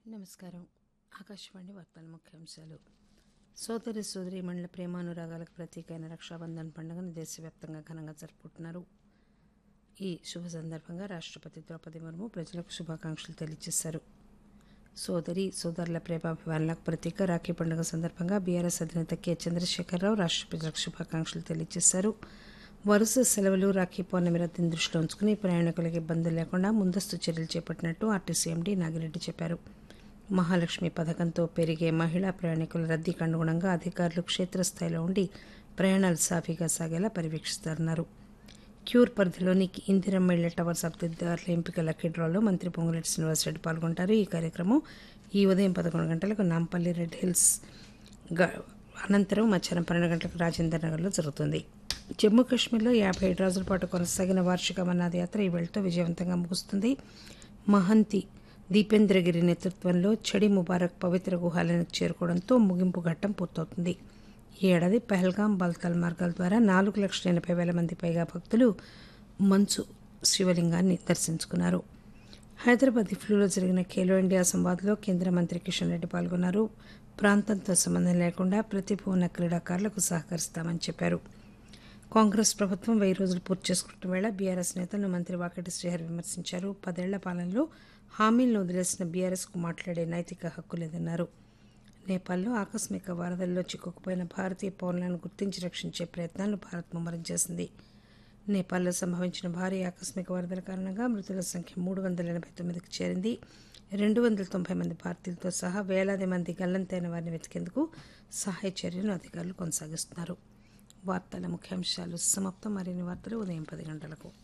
నమస్కారం ఆకాశవాణి వార్తల ముఖ్యాంశాలు సోదరి సోదరి మండల ప్రేమానురాగాలకు ప్రతీక అయిన రక్షాబంధన్ పండుగను దేశవ్యాప్తంగా ఘనంగా జరుపుకుంటున్నారు ఈ శుభ సందర్భంగా రాష్ట్రపతి ద్రౌపది ముర్ము ప్రజలకు శుభాకాంక్షలు తెలియజేశారు సోదరి సోదరుల ప్రేమాభిమానులకు ప్రతీక రాఖీ పండుగ సందర్భంగా బీఆర్ఎస్ అధినేత కె చంద్రశేఖరరావు రాష్ట్ర ప్రజలకు శుభాకాంక్షలు తెలియజేశారు వరుస సెలవులు రాఖీ పౌర్ణమి రద్దీని దృష్టిలో ఉంచుకుని ప్రయాణికులకు ఇబ్బందులు లేకుండా ముందస్తు చర్యలు చేపట్టినట్టు ఆర్టీసీ ఎండీ నాగిరెడ్డి చెప్పారు మహాలక్ష్మి పథకంతో పెరిగే మహిళా ప్రయాణికుల రద్దీకి అనుగుణంగా అధికారులు క్షేత్రస్థాయిలో ఉండి ప్రయాణాలు సాఫీగా సాగేలా పర్యవేక్షిస్తారన్నారు క్యూర్ పరిధిలోని ఇందిరమ్మ ఇళ్ల టవర్స్ అభ్యర్థుల ఎంపిక లక్కీ డ్రాలో మంత్రి పొంగులేటి శ్రీనివాసరెడ్డి పాల్గొంటారు ఈ కార్యక్రమం ఈ ఉదయం పదకొండు గంటలకు నాంపల్లి రెడ్ హిల్స్ గ- అనంతరం మధ్యాహ్నం పన్నెండు గంటలకు రాజేంద్ర నగర్లో జరుగుతుంది జమ్మూ కాశ్మీర్లో యాభై ఏడు రోజుల పాటు కొనసాగిన వార్షిక అమర్నాథ్ యాత్ర ఈ వేళతో విజయవంతంగా ముగుస్తుంది మహంతి దీపేంద్రగిరి నేతృత్వంలో చడి ముబారక్ పవిత్ర గుహాలను చేరుకోవడంతో ముగింపు ఘట్టం పూర్తవుతుంది ఈ ఏడాది పహల్గాం బల్తాల్ మార్గాల ద్వారా నాలుగు లక్షల ఎనభై వేల మంది పైగా భక్తులు మంచు శివలింగాన్ని దర్శించుకున్నారు హైదరాబాద్ ఇఫ్లూలో జరిగిన ఖేలో ఇండియా సంవాద్లో కేంద్ర మంత్రి కిషన్ రెడ్డి పాల్గొన్నారు ప్రాంతంతో సంబంధం లేకుండా ప్రతిభ ఉన్న క్రీడాకారులకు సహకరిస్తామని చెప్పారు కాంగ్రెస్ ప్రభుత్వం వెయ్యి రోజులు పూర్తి చేసుకుంటున్న వేళ బీఆర్ఎస్ నేతలను మంత్రి వాకటి శ్రీహరి విమర్శించారు పదేళ్ల పాలనలో హామీలను వదిలేసిన బీఆర్ఎస్కు మాట్లాడే నైతిక హక్కు లేదన్నారు నేపాల్లో ఆకస్మిక వరదల్లో చిక్కుకుపోయిన భారతీయ పౌరులను గుర్తించి రక్షించే ప్రయత్నాలను భారత్ ముమ్మరం చేసింది నేపాల్లో సంభవించిన భారీ ఆకస్మిక వరదల కారణంగా మృతుల సంఖ్య మూడు వందల ఎనభై తొమ్మిదికి చేరింది రెండు వందల తొంభై మంది భారతీయులతో సహా వేలాది మంది గల్లంతైన వారిని వెతికేందుకు సహాయ చర్యలను అధికారులు కొనసాగిస్తున్నారు వార్తల ముఖ్యాంశాలు సమాప్తం మరిన్ని వార్తలు ఉదయం పది గంటలకు